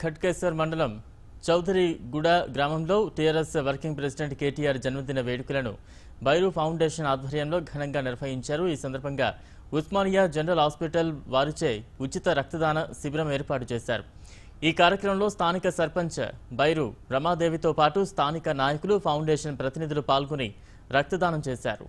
ఖట్కేశ్వర్ మండలం చౌదరిగూడ గ్రామంలో TRS working president KTR జన్మదిన వేడుకలను బైరు ఫౌండేషన్ ఆధ్వర్యంలో ఘనంగా నిర్వహించారు ఈ సందర్భంగా ఉస్మానియా జనరల్ హాస్పిటల్ వారిచే ఉచిత రక్తదాన శిబిరం ఏర్పాటు చేశారు ఈ కార్యక్రమంలో స్థానిక సర్పంచ్ బైరు రమాదేవితో పాటు స్థానిక నాయకులు ఫౌండేషన్ ప్రతినిధులు పాల్గొని రక్తదానం చేశారు